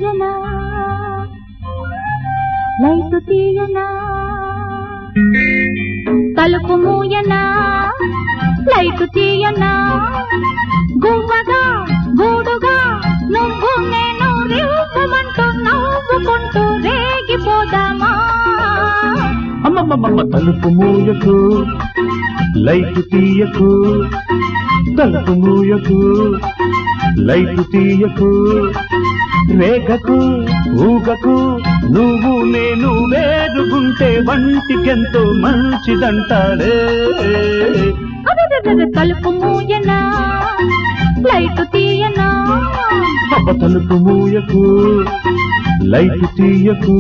తీయనా light తీయనా తలుపు మూయనా light తీయనా గువ్వగా గూడుగా నువ్వు నేను రివ్వమంటూ నవ్వుకుంటూ రేగిపోదామా అమ్మమ్మమ్మ తలుపు మూయకు లైట్ తీయకు తలుపు మూయకు లైట్ తీయకు రేగకు ఊగకు నువ్వు నేను వేరుగుంటే వంటికెంతో మంచిదంటాడే అరెరెరెరె, తలుపు మూయనా లైటు తీయనా అబ్బ తలుపు మూయకు లైట్ తీయకు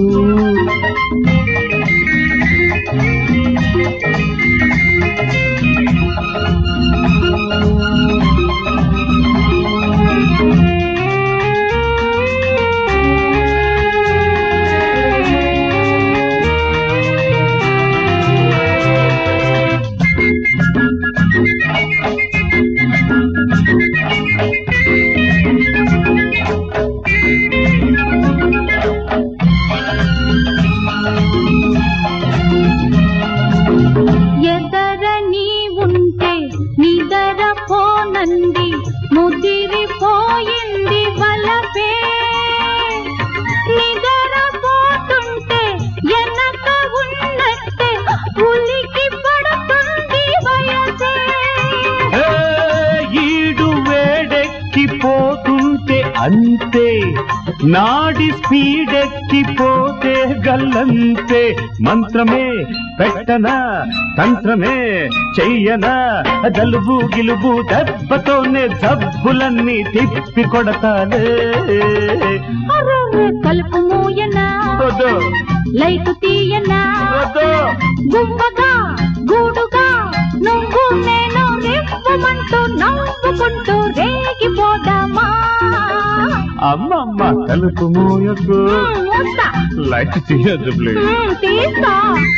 ఎదర నీ ఉంటే నిదర పోనంది ముదిరిపోయింది వలపే నిదర పోతుంటే ఎనక ఉన్నట్టే ఉలికి పడుతుంది వయసే ఏ, ఈడు వేడెక్కిపోతుంటే అంతే నాడి స్పీడెక్కిపోతే గల్లంతే మంత్రమే పెట్టనా తంత్రమే చెయ్యనా జలుబు గిలుబు దెబ్బతోనే జబ్బులన్నీ తిప్పి కొడతాలే అరెరె, తలుపు మూయనా వద్దు, లైటు తీయనా వద్దు. గువ్వగా గూడుగా నువ్వు నేను రివ్వమంటూ నవ్వుకుంటూ రేగిపోదామా అమ్మమ్మ తలుపు మూయకు మ్మ్, మూస్తా. లైట్ తీయద్దు ప్లీజ్ మ్మ్, తీస్తా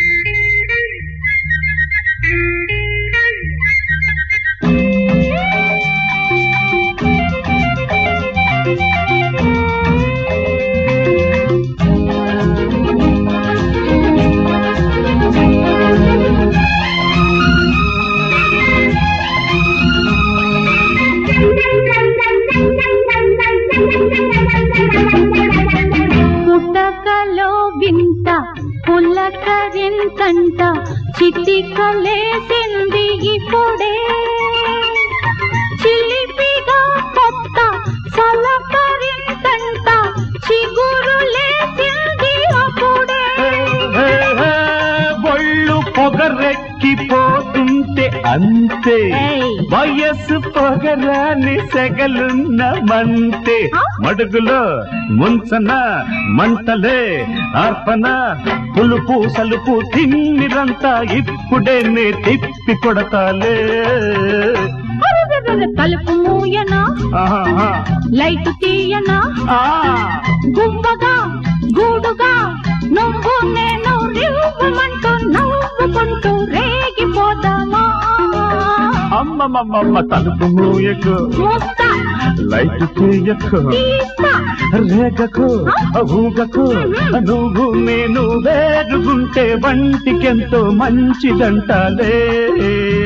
పుట్టకలో వింత పులకరింతంట చిటికలేసింది ఇప్పుడే చిలిపిగా కొత్త సలకరింతంట చిగురులేసింది అప్పుడే హే, హే, ఒళ్ళు పొగరెక్కిపోతుంటే అంతే ఏయ్. వయస్సు పొగరాని సెగలున్న మంతే ఆ? మడుగులో ముంచన మంటలే అర్పణ పులుపు సలుపు తిమ్మిరంతా ఇప్పుడే నే తిప్పి కొడతాలే అరెరెరెరె, తలుపు మూయనా ఆహాహా. లైట్ తీయనా ఆ, గువ్వగా గూడుగా నువ్వు నేను రివ్వమంటూ నవ్వుకుంటూ రేగిపోదామా అమ్మమ్మమ్మ తలుపు మూయకు మూస్తా లైట్ తీయకు తీస్తా రేగకు ఊగకు నువ్వు నేను వేరుగుంటే వంటికెంతో మంచిదంటాలే